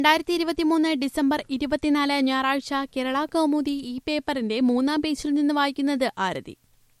രണ്ടായിരത്തി ഇരുപത്തിമൂന്ന് ഡിസംബർ ഇരുപത്തിനാല് ഞായറാഴ്ച കേരള കൗമുദി ഈ പേപ്പറിന്റെ മൂന്നാം പേജിൽ നിന്ന് വായിക്കുന്നത് ആരതി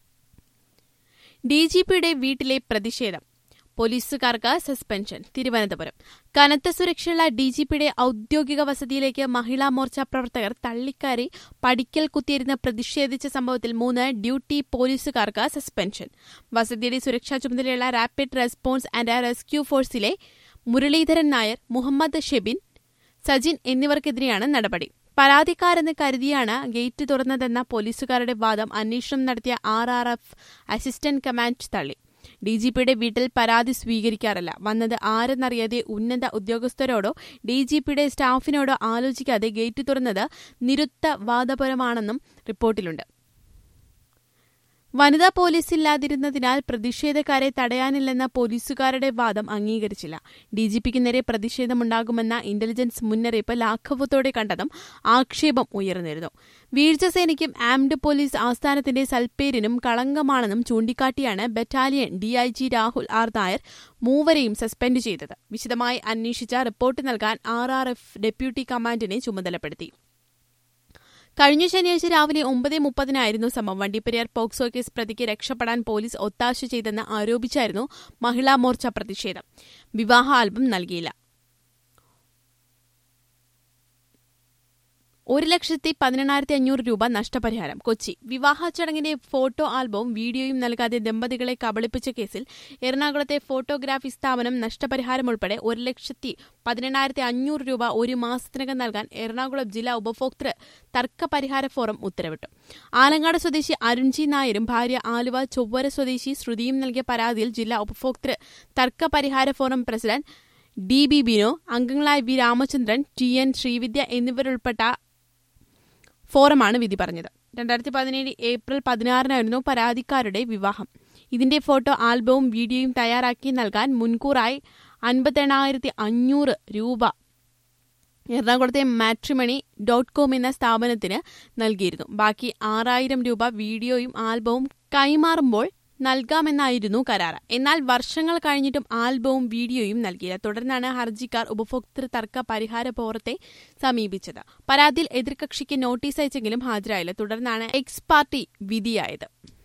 ഡി ജി പിയുടെ വീട്ടിലെ പ്രതിഷേധം പോലീസുകാർക്ക് സസ്പെൻഷൻ തിരുവനന്തപുരം കനത്ത സുരക്ഷയുള്ള ഡി ജി പിയുടെ ഔദ്യോഗിക വസതിയിലേക്ക് മഹിളാ മോർച്ച പ്രവർത്തകർ തള്ളിക്കയറി പടിക്കൽ കുത്തിയിരുന്ന് പ്രതിഷേധിച്ച സംഭവത്തിൽ മൂന്ന് ഡ്യൂട്ടി പോലീസുകാർക്ക് സസ്പെൻഷൻ വസതിയുടെ സുരക്ഷാ ചുമതലയുള്ള റാപ്പിഡ് റെസ്പോൺസ് ആൻഡ് റെസ്ക്യൂ ഫോഴ്സിലെ മുരളീധരൻ നായർ മുഹമ്മദ് ഷെബിൻ സജിൻ എന്നിവർക്കെതിരെയാണ് നടപടി പരാതിക്കാരെന്ന് കരുതിയാണ് ഗേറ്റ് തുറന്നതെന്ന പോലീസുകാരുടെ വാദം അന്വേഷണം നടത്തിയ R R F assistant command തള്ളി ഡി ജി പിയുടെ വീട്ടിൽ പരാതി സ്വീകരിക്കാറില്ല വന്നത് ആരെന്നറിയാതെ ഉന്നത ഉദ്യോഗസ്ഥരോടോ ഡി ജി പിയുടെ സ്റ്റാഫിനോടോ ആലോചിക്കാതെ ഗേറ്റ് തുറന്നത് നിരുത്ത വാദപരമാണെന്നും റിപ്പോർട്ടിലുണ്ട് വനിതാ പോലീസ് ഇല്ലാതിരുന്നതിനാൽ പ്രതിഷേധക്കാരെ തടയാനില്ലെന്ന പോലീസുകാരുടെ വാദം അംഗീകരിച്ചില്ല ഡിജിപിക്ക് നേരെ പ്രതിഷേധമുണ്ടാകുമെന്ന ഇന്റലിജൻസ് മുന്നറിയിപ്പ് ലാഘവത്തോടെ കണ്ടതും ആക്ഷേപം ഉയർന്നിരുന്നു വീഴ്ച സേനയ്ക്കും ആംഡ് പോലീസ് ആസ്ഥാനത്തിന്റെ സൽപ്പേരിനും കളങ്കമാണെന്നും ചൂണ്ടിക്കാട്ടിയാണ് battalion DIG Rahul R Nair മൂവരെയും സസ്പെൻഡ് ചെയ്തത് വിശദമായി അന്വേഷിച്ച റിപ്പോർട്ട് നൽകാൻ ആർ ആർ എഫ് ഡെപ്യൂട്ടി കമാൻഡിനെ ചുമതലപ്പെടുത്തി കഴിഞ്ഞ ശനിയാഴ്ച രാവിലെ ഒമ്പത് മുപ്പതിനായിരുന്നു സംഭവം വണ്ടിപ്പെരിയാർ പോക്സോ കേസ് പ്രതിക്ക് രക്ഷപ്പെടാൻ പോലീസ് ഒത്താശ ചെയ്തെന്ന് ആരോപിച്ചായിരുന്നു മഹിളാ മോർച്ച പ്രതിഷേധം വിവാഹ ആൽബം നൽകിയില്ല ഒരു ലക്ഷത്തി പതിനെണ്ണായിരത്തി അഞ്ഞൂറ് രൂപ നഷ്ടപരിഹാരം കൊച്ചി വിവാഹ ചടങ്ങിന്റെ ഫോട്ടോ ആൽബവും വീഡിയോയും നൽകാതെ ദമ്പതികളെ കബളിപ്പിച്ച കേസിൽ എറണാകുളത്തെ ഫോട്ടോഗ്രാഫി സ്ഥാപനം നഷ്ടപരിഹാരം ഉൾപ്പെടെ ഒരു ലക്ഷത്തി പതിനെണ്ണായിരത്തി അഞ്ഞൂറ് രൂപ ഒരു മാസത്തിനകം നൽകാൻ എറണാകുളം ജില്ലാ ഉപഭോക്തൃ തർക്ക പരിഹാര ഫോറം ഉത്തരവിട്ടു ആലങ്ങാട് സ്വദേശി അരുൺജി നായരും ഭാര്യ ആലുവ ചൊവ്വര സ്വദേശി ശ്രുതിയും നൽകിയ പരാതിയിൽ ജില്ലാ ഉപഭോക്തൃ തർക്ക പരിഹാര forum president D B Bino അംഗങ്ങളായ V Ramachandran T N Sreevidya എന്നിവരുൾപ്പെട്ട ഫോറമാണ് വിധി പറഞ്ഞത് രണ്ടായിരത്തി പതിനേഴ് ഏപ്രിൽ പതിനാറിനായിരുന്നു പരാതിക്കാരുടെ വിവാഹം ഇതിന്റെ ഫോട്ടോ ആൽബവും വീഡിയോയും തയ്യാറാക്കി നൽകാൻ മുൻകൂറായി അൻപത്തെണ്ണായിരത്തി അഞ്ഞൂറ് രൂപ എറണാകുളത്തെ മാട്രിമണി ഡോട്ട് കോം എന്ന സ്ഥാപനത്തിന് നൽകിയിരുന്നു ബാക്കി ആറായിരം രൂപ വീഡിയോയും ആൽബവും കൈമാറുമ്പോൾ നൽകാമെന്നായിരുന്നു കരാർ എന്നാൽ വർഷങ്ങൾ കഴിഞ്ഞിട്ടും ആൽബവും വീഡിയോയും നൽകിയില്ല തുടർന്നാണ് ഹർജിക്കാർ ഉപഭോക്തൃ തർക്ക പരിഹാര ഫോറത്തെ സമീപിച്ചത് പരാതിയിൽ എതിർകക്ഷിക്ക് നോട്ടീസ് അയച്ചെങ്കിലും ഹാജരായില്ല തുടർന്നാണ് എക്സ് പാർട്ടി വിധിയായത്